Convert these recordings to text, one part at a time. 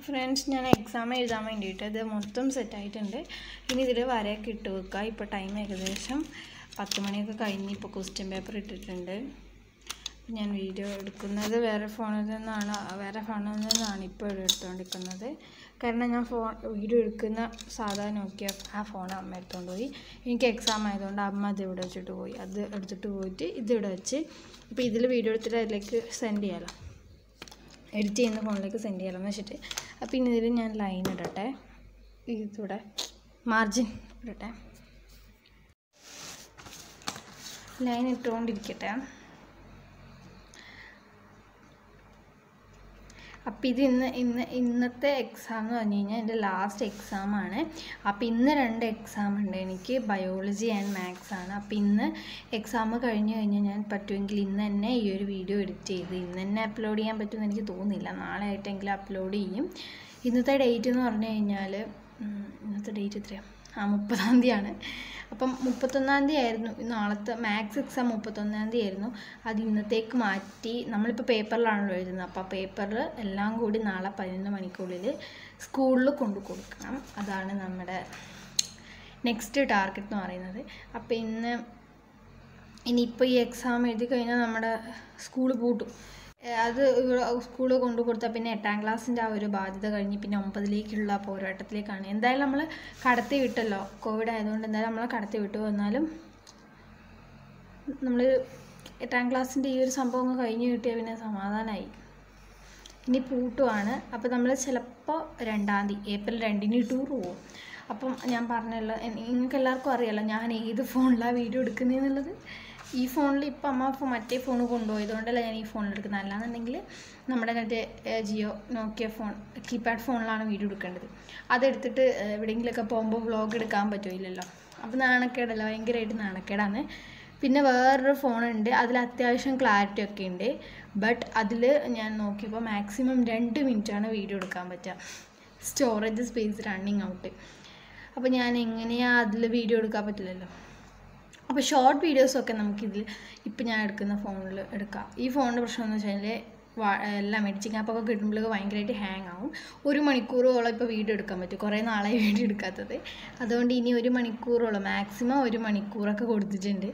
friends ഞാൻ exam എഴുതാൻ വേണ്ടിയിട്ട് ഇത് മൊത്തം സെറ്റായിട്ടുണ്ട് ഇനി ഇതിൽ വരയൊക്കെ ഇട്ട് വെക്കുക ഇപ്പോൾ ടൈം ഏകദേശം പത്ത് മണിയൊക്കെ കഴിഞ്ഞ് ഇപ്പോൾ ക്വസ്റ്റ്യൻ പേപ്പർ ഇട്ടിട്ടുണ്ട് ഞാൻ വീഡിയോ എടുക്കുന്നത് വേറെ ഫോണിൽ നിന്നാണ് വേറെ ഫോണിൽ നിന്നാണ് ഇപ്പോൾ എടുത്തുകൊണ്ടിരിക്കുന്നത് കാരണം ഞാൻ ഫോൺ വീഡിയോ എടുക്കുന്ന സാധാ നോക്കിയ ആ ഫോൺ അമ്മ എടുത്തുകൊണ്ട് പോയി എനിക്ക് എക്സാം ആയതുകൊണ്ട് അമ്മ അത് ഇവിടെ വെച്ചിട്ട് പോയി അത് എടുത്തിട്ട് പോയിട്ട് ഇത് ഇവിടെ വെച്ച് ഇപ്പോൾ ഇതിൽ വീഡിയോ എടുത്തിട്ട് അതിലേക്ക് സെൻഡ് ചെയ്യാമല്ലോ എഡിറ്റ് ചെയ്യുന്ന ഫോണിലേക്ക് സെൻഡ് ചെയ്യാമെന്ന് വെച്ചിട്ട് അപ്പോൾ ഇനി ഇതിൽ ഞാൻ ലൈൻ ഇടട്ടെ ഇതിവിടെ മാർജിൻ ഇടട്ടെ ലൈൻ ഇട്ടുകൊണ്ടിരിക്കട്ടെ അപ്പോൾ ഇത് ഇന്ന് ഇന്ന് ഇന്നത്തെ എക്സാം എന്ന് പറഞ്ഞു കഴിഞ്ഞാൽ എൻ്റെ ലാസ്റ്റ് എക്സാമാണ് അപ്പോൾ ഇന്ന് രണ്ട് എക്സാം ഉണ്ട് എനിക്ക് ബയോളജി ആൻഡ് മാത്സ് ആണ് അപ്പോൾ ഇന്ന് എക്സാം കഴിഞ്ഞ് കഴിഞ്ഞാൽ ഞാൻ പറ്റുമെങ്കിൽ ഇന്ന് തന്നെ ഈ ഒരു വീഡിയോ എഡിറ്റ് ചെയ്ത് ഇന്ന് തന്നെ അപ്ലോഡ് ചെയ്യാൻ പറ്റുമെന്ന് എനിക്ക് തോന്നുന്നില്ല നാളെ ആയിട്ടെങ്കിലും അപ്ലോഡ് ചെയ്യും ഇന്നത്തെ ഡേറ്റ് എന്ന് പറഞ്ഞു കഴിഞ്ഞാൽ ഉം, ഇന്നത്തെ ഡേറ്റ് എത്രയാണ് ആ മുപ്പതാം തീയതിയാണ് അപ്പം മുപ്പത്തൊന്നാം തീയതി ആയിരുന്നു നാളത്തെ മാത്സ് എക്സാം മുപ്പത്തൊന്നാം തീയതി ആയിരുന്നു അത് ഇന്നത്തേക്ക് മാറ്റി നമ്മളിപ്പോൾ പേപ്പറിലാണല്ലോ എഴുതുന്നത് അപ്പോൾ പേപ്പറിൽ എല്ലാം കൂടി നാളെ പതിനൊന്ന് മണിക്കുള്ളിൽ സ്കൂളിൽ കൊണ്ടു കൊടുക്കണം അതാണ് നമ്മുടെ നെക്സ്റ്റ് ടാർഗറ്റ് എന്ന് പറയുന്നത് അപ്പോൾ ഇന്ന് ഇനിയിപ്പോൾ ഈ എക്സാം എഴുതി കഴിഞ്ഞാൽ നമ്മുടെ സ്കൂൾ പൂട്ടും ഏഹ് അത് ഇവിടെ സ്കൂളിൽ കൊണ്ടു കൊടുത്താൽ പിന്നെ എട്ടാം ക്ലാസ്സിൻ്റെ ആ ഒരു ബാധ്യത കഴിഞ്ഞ് പിന്നെ ഒമ്പതിലേക്കുള്ള പോരാട്ടത്തിലേക്കാണ് എന്തായാലും നമ്മൾ കടത്തി വിട്ടല്ലോ കോവിഡ് ആയതുകൊണ്ട് എന്തായാലും നമ്മൾ കടത്തി വിട്ടു എന്നാലും നമ്മൾ എട്ടാം ക്ലാസ്സിൻ്റെ ഈ ഒരു സംഭവം അങ്ങ് കഴിഞ്ഞ് കിട്ടിയാൽ പിന്നെ സമാധാനമായി ഇനി പൂട്ടുവാണ് അപ്പോൾ നമ്മൾ ചിലപ്പോൾ രണ്ടാം തീയതി ഏപ്രിൽ രണ്ടിന് ടൂർ പോകും അപ്പം ഞാൻ പറഞ്ഞല്ലോ എൻ- നിങ്ങൾക്ക് എല്ലാവർക്കും അറിയാലോ ഞാൻ ഏത് ഫോണിലാണ് വീഡിയോ എടുക്കുന്നതെന്നുള്ളത് ഈ ഫോണിൽ ഇപ്പം അമ്മ ഫോ മറ്റേ ഫോൺ കൊണ്ടുപോയതുകൊണ്ടല്ല ഞാൻ ഈ ഫോണിൽ എടുക്കുന്നത് അല്ലാന്നുണ്ടെങ്കിൽ നമ്മുടെ മറ്റേ ഏ, ജിയോ നോക്കിയ ഫോൺ കീപാഡ് ഫോണിലാണ് വീഡിയോ എടുക്കേണ്ടത് അതെടുത്തിട്ട് ഏ, എവിടെയെങ്കിലുമൊക്കെ പോകുമ്പോൾ വ്ളോഗ് എടുക്കാൻ പറ്റില്ലല്ലോ അപ്പോൾ നാണക്കേടല്ല ഭയങ്കരമായിട്ട് നാണക്കേടാണ് പിന്നെ വേറൊരു ഫോണുണ്ട് അതിൽ അത്യാവശ്യം ക്ലാരിറ്റി ഒക്കെ ഉണ്ട് ബട്ട് അതിൽ ഞാൻ നോക്കിയപ്പോൾ മാക്സിമം രണ്ട് മിനിറ്റാണ് വീഡിയോ എടുക്കാൻ പറ്റുക സ്റ്റോറേജ് സ്പേസ് റണ്ണിങ് ഔട്ട് അപ്പോൾ ഞാൻ എങ്ങനെയാണ് അതിൽ വീഡിയോ എടുക്കാൻ പറ്റില്ലല്ലോ അപ്പോൾ ഷോർട്ട് വീഡിയോസൊക്കെ നമുക്കിതിൽ ഇപ്പം ഞാൻ എടുക്കുന്ന ഫോണിൽ എടുക്കാം ഈ ഫോണിൻ്റെ പ്രശ്നം എന്ന് വെച്ചാൽ വാ- എല്ലാം എഡിറ്റിംഗ് ആപ്പൊക്കെ കിട്ടുമ്പോഴേക്ക് ഭയങ്കരമായിട്ട് ഹാങ് ആവും ഒരു മണിക്കൂറോളം ഇപ്പോൾ വീഡിയോ എടുക്കാൻ പറ്റും കുറേ നാളായി വീഡിയോ എടുക്കാത്തത് അതുകൊണ്ട് ഇനി ഒരു മണിക്കൂറോളം മാക്സിമം ഒരു മണിക്കൂറൊക്കെ കൊടുത്തിട്ടുണ്ട്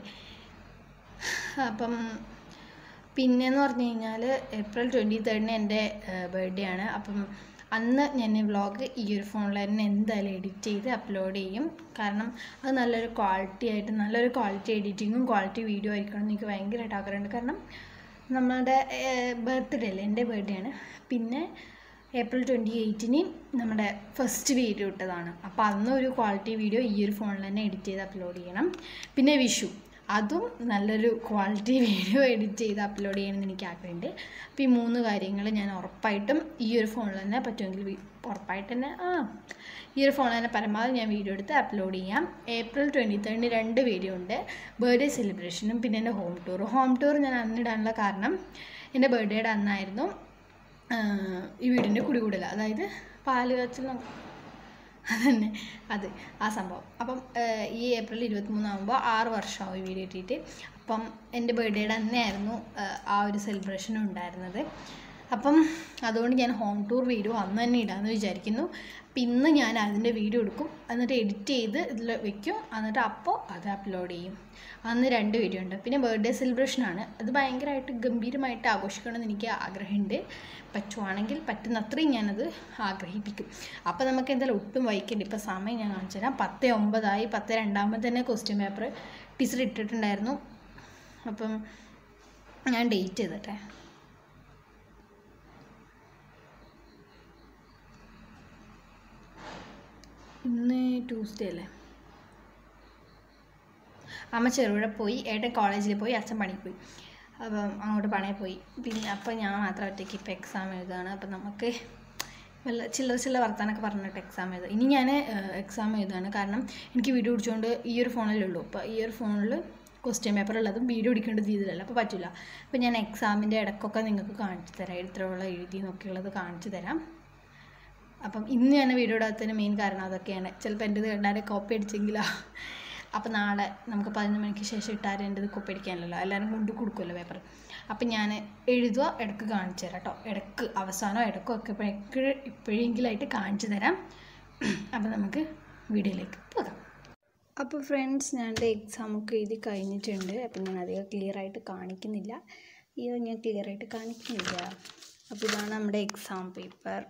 അപ്പം പിന്നെന്ന് പറഞ്ഞു കഴിഞ്ഞാൽ ഏപ്രിൽ ട്വൻറ്റി തേർഡിന് എൻ്റെ ബർത്ത്ഡേ ആണ് അപ്പം അന്ന് ഞാൻ വ്ളോഗ് ഈ ഒരു ഫോണിൽ തന്നെ എന്തായാലും എഡിറ്റ് ചെയ്ത് അപ്ലോഡ് ചെയ്യും കാരണം അത് നല്ലൊരു ക്വാളിറ്റി ആയിട്ട് നല്ലൊരു ക്വാളിറ്റി എഡിറ്റിങ്ങും ക്വാളിറ്റി വീഡിയോ ആയിരിക്കണം എന്ന് എനിക്ക് ഭയങ്കരമായിട്ട് ആഗ്രഹമുണ്ട് കാരണം നമ്മുടെ ബർത്ത്ഡേ അല്ലേ എൻ്റെ ബർത്ത്ഡേ ആണ് പിന്നെ ഏപ്രിൽ ട്വൻറ്റി എയ്റ്റിന് നമ്മുടെ ഫസ്റ്റ് വീഡിയോ ഇട്ടതാണ് അപ്പോൾ അന്ന് ഒരു ക്വാളിറ്റി വീഡിയോ ഈ ഒരു ഫോണിൽ തന്നെ എഡിറ്റ് ചെയ്ത് അപ്ലോഡ് ചെയ്യണം പിന്നെ വിഷു അതും നല്ലൊരു ക്വാളിറ്റി വീഡിയോ എഡിറ്റ് ചെയ്ത് അപ്ലോഡ് ചെയ്യണമെന്ന് എനിക്ക് ആഗ്രഹമുണ്ട് അപ്പോൾ ഈ മൂന്ന് കാര്യങ്ങൾ ഞാൻ ഉറപ്പായിട്ടും ഈ ഒരു ഫോണിൽ തന്നെ പറ്റുമെങ്കിൽ വി- ഉറപ്പായിട്ട് തന്നെ ആ ഈ ഒരു ഫോണിൽ തന്നെ പരമാവധി ഞാൻ വീഡിയോ എടുത്ത് അപ്ലോഡ് ചെയ്യാം ഏപ്രിൽ ട്വൻറ്റി തേർഡിന് രണ്ട് വീഡിയോ ഉണ്ട് ബർത്ത്ഡേ സെലിബ്രേഷനും പിന്നെ എൻ്റെ ഹോം ടൂർ ഹോം ടൂർ ഞാൻ അന്നിടാനുള്ള കാരണം എൻ്റെ ബർത്ത്ഡേയുടെ അന്നായിരുന്നു ആഹ് ഈ വീടിൻ്റെ കുടികൂടൽ അതായത് പാല് കാച്ചൽ അതന്നെ അത് ആ സംഭവം അപ്പം ആഹ് ഈ ഏപ്രിൽ ഇരുപത്തിമൂന്നാകുമ്പോൾ ആറ് വർഷമാവും ഈ വീഡിയോ ഇട്ടിട്ട് അപ്പം എൻ്റെ ബർത്ത്ഡേയുടെ അന്നായിരുന്നു ആഹ് ആ ഒരു സെലിബ്രേഷൻ ഉണ്ടായിരുന്നത് അപ്പം അതുകൊണ്ട് ഞാൻ ഹോം ടൂർ വീഡിയോ അന്ന് തന്നെ ഇടാമെന്ന് വിചാരിക്കുന്നു അപ്പം ഇന്ന് ഞാൻ അതിൻ്റെ വീഡിയോ എടുക്കും എന്നിട്ട് എഡിറ്റ് ചെയ്ത് ഇതിൽ വെക്കും എന്നിട്ട് അപ്പോൾ അത് അപ്ലോഡ് ചെയ്യും അന്ന് രണ്ട് വീഡിയോ ഉണ്ട് പിന്നെ ബർത്ത്ഡേ സെലിബ്രേഷനാണ് അത് ഭയങ്കരമായിട്ട് ഗംഭീരമായിട്ട് ആഘോഷിക്കണമെന്ന് എനിക്ക് ആഗ്രഹമുണ്ട് പറ്റുവാണെങ്കിൽ പറ്റുന്നത്രയും ഞാനത് ആഗ്രഹിപ്പിക്കും അപ്പോൾ നമുക്ക് എന്തായാലും ഒട്ടും വൈകില്ല ഇപ്പോൾ സമയം ഞാൻ കാണിച്ചു തരാം പത്ത് ഒമ്പതായി പത്ത് രണ്ടാമത് തന്നെ ക്വസ്റ്റ്യൻ പേപ്പർ ടീച്ചർ ഇട്ടിട്ടുണ്ടായിരുന്നു അപ്പം ഞാൻ ഡേറ്റ് ചെയ്തിട്ടെ ഇന്ന് ട്യൂസ്ഡേ അല്ലേ അമ്മ ചെറുപുഴ പോയി ഏട്ടൻ കോളേജിൽ പോയി അച്ഛൻ പണിക്ക് പോയി അപ്പം അങ്ങോട്ട് പണിയിൽ പോയി പിന്നെ അപ്പം ഞാൻ മാത്രം ഒറ്റയ്ക്ക് ഇപ്പം എക്സാം എഴുതുകയാണ് അപ്പം നമുക്ക് വല്ല ചില്ലറ ചില്ലറ വർത്താനൊക്കെ പറഞ്ഞിട്ട് എക്സാം എഴുതുക ഇനി ഞാൻ എക്സാം എഴുതുകയാണ് കാരണം എനിക്ക് വീഡിയോ പിടിച്ചുകൊണ്ട് ഈ ഒരു ഫോണിലേ ഉള്ളൂ അപ്പോൾ ഈ ഒരു ഫോണിൽ ക്വസ്റ്റ്യൻ പേപ്പർ ഉള്ളതും വീഡിയോ പിടിക്കേണ്ട രീതിയിലല്ല അപ്പോൾ പറ്റില്ല അപ്പോൾ ഞാൻ എക്സാമിൻ്റെ ഇടയ്ക്കൊക്കെ നിങ്ങൾക്ക് കാണിച്ചു തരാം ഇത്രയുള്ള എഴുതി നോക്കിയുള്ളത് കാണിച്ചു തരാം അപ്പം ഇന്ന് ഞാൻ വീഡിയോ ഇടാത്തതിന് മെയിൻ കാരണം അതൊക്കെയാണ് ചിലപ്പോൾ എൻ്റെ കണ്ടാൽ കോപ്പി അടിച്ചെങ്കിലോ അപ്പോൾ നാളെ നമുക്ക് പതിനൊന്ന് മണിക്ക് ശേഷം ഇട്ടാരും എൻ്റെ ഇത് കൊപ്പടിക്കാനല്ലോ എല്ലാവരും കൊണ്ട് കൊടുക്കുമല്ലോ പേപ്പർ അപ്പം ഞാൻ എഴുതുക ഇടക്ക് കാണിച്ചു തരാം കേട്ടോ ഇടക്ക് അവസാനം ഇടക്കും ഒക്കെ ഇപ്പോഴൊക്കെ ഇപ്പോഴെങ്കിലായിട്ട് കാണിച്ചു തരാം അപ്പോൾ നമുക്ക് വീഡിയോയിലേക്ക് പോകാം അപ്പോൾ ഫ്രണ്ട്സ് ഞാൻ എൻ്റെ എക്സാം ഒക്കെ എഴുതി കഴിഞ്ഞിട്ടുണ്ട് അപ്പം ഞാൻ അധികം ക്ലിയർ ആയിട്ട് കാണിക്കുന്നില്ല അയ്യോ ഞാൻ ക്ലിയർ ആയിട്ട് കാണിക്കുന്നില്ല അപ്പോൾ ഇതാണ് നമ്മുടെ എക്സാം പേപ്പർ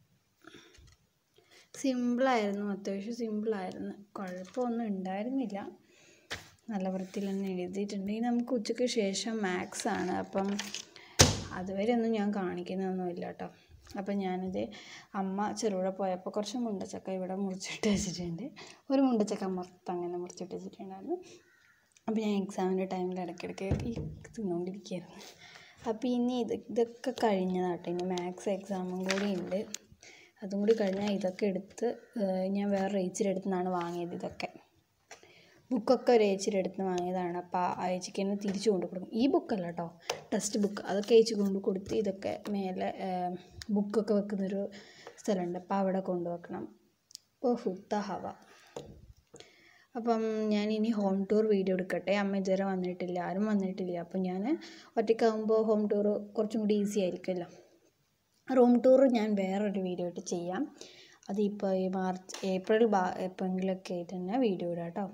സിമ്പിളായിരുന്നു അത്യാവശ്യം സിമ്പിളായിരുന്നു കുഴപ്പമൊന്നും ഉണ്ടായിരുന്നില്ല നല്ല വൃത്തിയിൽ തന്നെ എഴുതിയിട്ടുണ്ട് ഇനി നമുക്ക് ഉച്ചയ്ക്ക് ശേഷം മാത്സ് ആണ് അപ്പം അതുവരെ ഒന്നും ഞാൻ കാണിക്കുന്നൊന്നുമില്ല കേട്ടോ അപ്പം ഞാനിത് അമ്മ ചെറുപുഴ പോയപ്പോൾ കുറച്ച് മുണ്ടച്ചക്ക ഇവിടെ മുറിച്ചിട്ട് വെച്ചിട്ടുണ്ട് ഒരു മുണ്ടച്ചക്ക മൊത്തം അങ്ങനെ മുറിച്ചിട്ട് വെച്ചിട്ടുണ്ടായിരുന്നു അപ്പോൾ ഞാൻ എക്സാമിൻ്റെ ടൈമിൽ ഇടയ്ക്കിടയ്ക്ക് ഈ തിന്നുകൊണ്ടിരിക്കുകയായിരുന്നു അപ്പോൾ ഇനി ഇത് ഇതൊക്കെ കഴിഞ്ഞതാട്ടോ ഇനി മാത്സ് എക്സാമും കൂടി ഉണ്ട് അതും കൂടി കഴിഞ്ഞാൽ ഇതൊക്കെ എടുത്ത് ഏഹ്, ഞാൻ വേറെ ഏച്ചിയുടെ അടുത്ത് നിന്നാണ് വാങ്ങിയത് ഇതൊക്കെ ബുക്കൊക്കെ ഒരു ഏച്ചിയുടെ അടുത്ത് നിന്ന് വാങ്ങിയതാണ് അപ്പോൾ ആ ഏച്ചിക്ക് തന്നെ തിരിച്ചു കൊണ്ട് കൊടുക്കും ഈ ബുക്കല്ല കേട്ടോ ടെക്സ്റ്റ് ബുക്ക് അതൊക്കെ ഏച്ചി കൊണ്ട് കൊടുത്ത് ഇതൊക്കെ മേലെ ഏഹ്, ബുക്കൊക്കെ വെക്കുന്നൊരു സ്ഥലമുണ്ട് അപ്പോൾ അവിടെ കൊണ്ടുവെക്കണം ഇപ്പോൾ ഹുത്ത ഹവ അപ്പം ഞാൻ ഇനി ഹോം ടൂർ വീഡിയോ എടുക്കട്ടെ അമ്മ ഇതുവരെ വന്നിട്ടില്ല ആരും വന്നിട്ടില്ല അപ്പം ഞാൻ ഒറ്റയ്ക്കാകുമ്പോൾ ഹോം ടൂർ കുറച്ചും കൂടി ഈസി ആയിരിക്കുമല്ലോ റൂം ടൂർ ഞാൻ വേറൊരു വീഡിയോ ആയിട്ട് ചെയ്യാം അതിപ്പോൾ ഈ മാർച്ച് ഏപ്രിൽ ബാ എപ്പോഴെങ്കിലുമൊക്കെ ആയിട്ട് തന്നെ വീഡിയോ ഇടാം കേട്ടോ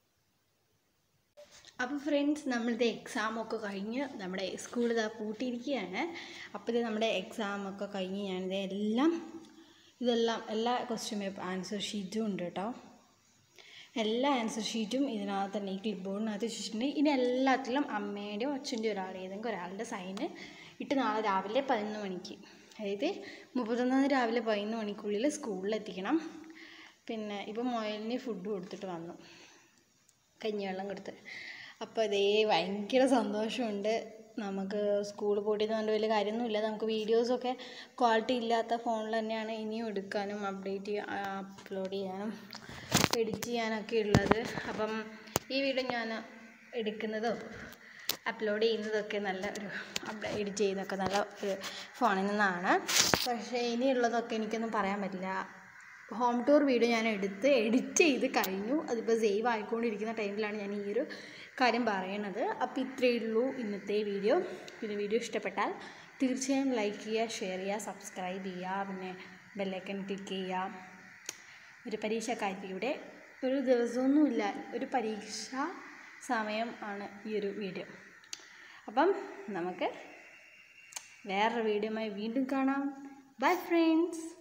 അപ്പോൾ ഫ്രണ്ട്സ് നമ്മളിത് എക്സാമൊക്കെ കഴിഞ്ഞ് നമ്മുടെ സ്കൂൾ ഇതാ പൂട്ടിയിരിക്കുകയാണ് അപ്പോൾ ഇത് നമ്മുടെ എക്സാമൊക്കെ കഴിഞ്ഞ് ഞാനിത് എല്ലാം ഇതെല്ലാം എല്ലാ ക്വസ്റ്റ്യൻ പേപ്പർ ആൻസർ ഷീറ്റും ഉണ്ട് കേട്ടോ എല്ലാ ആൻസർ ഷീറ്റും ഇതിനകത്ത് തന്നെ ഈ ക്ലിപ്പ് ബോർഡിനകത്ത് വെച്ചിട്ടുണ്ട് ഇനി എല്ലാത്തിലും അമ്മയുടെയോ അച്ഛൻ്റെയോ ഒരാൾ ഏതെങ്കിലും ഒരാളുടെ സൈന് ഇട്ട് നാളെ രാവിലെ പതിനൊന്ന് മണിക്ക് അതായത് മുപ്പത്തൊന്നാം തീയതി രാവിലെ പതിനൊന്ന് മണിക്കുള്ളിൽ സ്കൂളിലെത്തിക്കണം പിന്നെ ഇപ്പം മൊയലിന് ഫുഡ് കൊടുത്തിട്ട് വന്നു കഞ്ഞിവെള്ളം കൊടുത്ത് അപ്പോൾ ഇതേ ഭയങ്കര സന്തോഷമുണ്ട് നമുക്ക് സ്കൂൾ പൂട്ടിയത് കൊണ്ട് വലിയ കാര്യമൊന്നുമില്ല നമുക്ക് വീഡിയോസൊക്കെ ക്വാളിറ്റി ഇല്ലാത്ത ഫോണിൽ തന്നെയാണ് ഇനിയും എടുക്കാനും അപ്ഡേറ്റ് അപ്ലോഡ് ചെയ്യാനും എഡിറ്റ് ചെയ്യാനൊക്കെ ഉള്ളത് അപ്പം ഈ വീഡിയോ ഞാൻ എടുക്കുന്നതോ അപ്ലോഡ് ചെയ്യുന്നതൊക്കെ നല്ല ഒരു എഡിറ്റ് ചെയ്യുന്നതൊക്കെ നല്ല ഒരു ഫോണിൽ നിന്നാണ് പക്ഷേ ഇനിയുള്ളതൊക്കെ എനിക്കൊന്നും പറയാൻ പറ്റില്ല ഹോം ടൂർ വീഡിയോ ഞാൻ എടുത്ത് എഡിറ്റ് ചെയ്ത് കഴിഞ്ഞു അതിപ്പോൾ സേവ് ആയിക്കൊണ്ടിരിക്കുന്ന ടൈമിലാണ് ഞാൻ ഈ ഒരു കാര്യം പറയണത് അപ്പോൾ ഇത്രയേ ഉള്ളൂ ഇന്നത്തെ വീഡിയോ പിന്നെ വീഡിയോ ഇഷ്ടപ്പെട്ടാൽ തീർച്ചയായും ലൈക്ക് ചെയ്യുക ഷെയർ ചെയ്യുക സബ്സ്ക്രൈബ് ചെയ്യുക പിന്നെ ബെല്ലൈക്കൺ ക്ലിക്ക് ചെയ്യുക ഒരു പരീക്ഷക്കാരിയുടെ ഒരു ദിവസമൊന്നുമില്ല ഒരു പരീക്ഷ സമയം ആണ് ഈ ഒരു വീഡിയോ അപ്പം നമുക്ക് വേറൊരു വീഡിയോയുമായി വീണ്ടും കാണാം ബൈ ഫ്രണ്ട്സ്